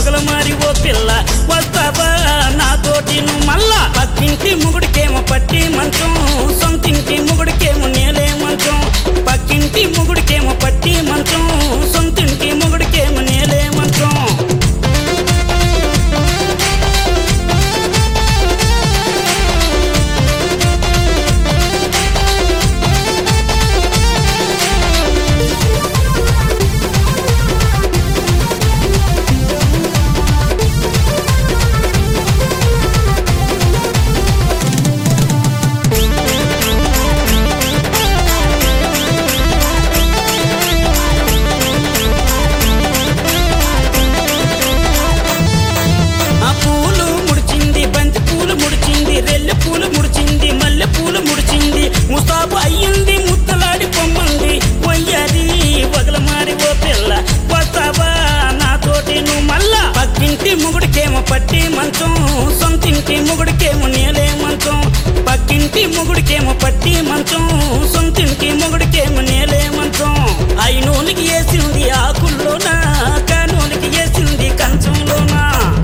వగల మారి ఓ పిల్ల వస్తావా నాతోటి నువ్వు మళ్ళా పక్కింటి ముగుడికేమో పట్టి మంచం సొంతింటి ముగుడికేమో నేలే మంచం పక్కింటి ముగుడికేమో పట్టి మంచం సొంతింటి ముగుడికేమో నేలే మంచం ఆ పూలు ముడిచింది బంతి పూలు ముడిచింది రెల్లె పూలు ముడిచింది మల్లె పూలు ముడిచింది ముస్తాబు అయ్యింది ముత్తలాడి పొమ్మంది వయ్యాది వగల మారి ఓ పిల్ల వస్తావా నాతోటి నువ్వు మళ్ళా పక్కింటి ముగుడికేమో పట్టి మంచం సొంతింటి ముగుడికేమో నేలే మంచం పక్కింటి ముగుడికేమో పట్టి మంచం సొంతింటి ముగుడికేమో నేలే మంచం అయినోలికి వేసింది ఆకుల్లోనా కానోలికి వేసింది కంచంలోనా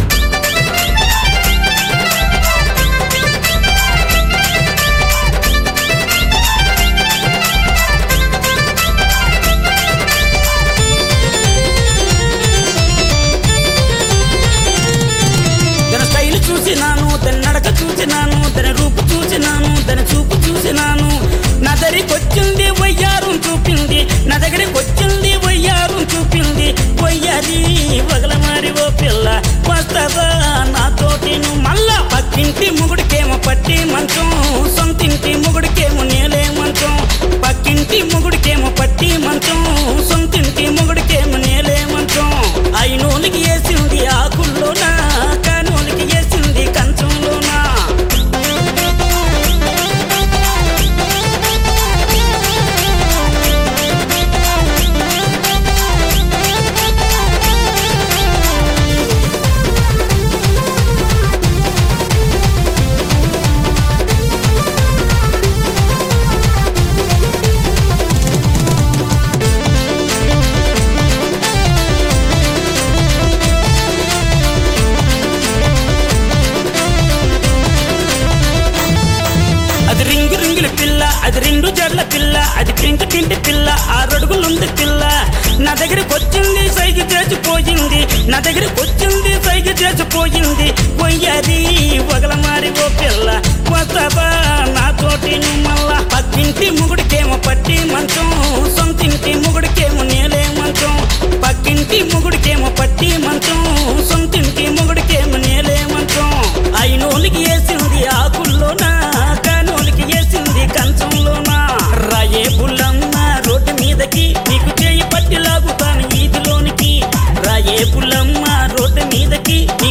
తన స్టైల్ చూసినాను తన నడక చూసినాను తన రూపు చూసినాను తన చూపు చూసినాను నా దగ్గరికి వచ్చింది వయ్యారం చూపింది నా దగ్గరికి వచ్చింది వయ్యారం చూపింది వయ్యాది వగల మారి ఓ పిల్ల వస్తావా నాతోటి నువ్వు మళ్ళా పక్కింటి ముగుడికేమో పట్టి మంచం సొంతింటి ముగుడికేమో నేలే మంచం పక్కింటి ముగుడికేమో పట్టి మంచం సొంతింటి ముగుడికేమో నేలే మంచం అయినోలికి వేసింది ఆకుల్లోనా కానోలికి వేసింది కంచంలోనా అది రింగు రింగుల పిల్ల అది రెండు జడ్ల పిల్ల అది పింక్ పిండి పిల్ల ఆరడుగులుంది పిల్ల నా దగ్గరికి వచ్చింది సైజు చేసిపోయింది నా దగ్గరికి వచ్చింది సైజు చేసిపోయింది పోయ్యాది వగల మారి ఓ పిల్ల వస్తావా నాతోటి నువ్వు మళ్ళా పక్కింటి ముగుడికేమో పట్టి మంచం సొంతింటి ముగుడికేమో నేలే మంచం పక్కింటి ముగుడికేమో పట్టి మంచం సొంతింటి ముగుడికేమో నేలే మంచం అయినోలికి వేసింది ఆకుల్లోనా కానోలికి వేసింది కంచంలోనా రాయే పుల్లమ్మ రోడ్డు మీదకి నీకు చేయి పట్టి లాగుతాను వీధిలోనికి రాయే పుల్లమ్మ రోడ్డు మీదకి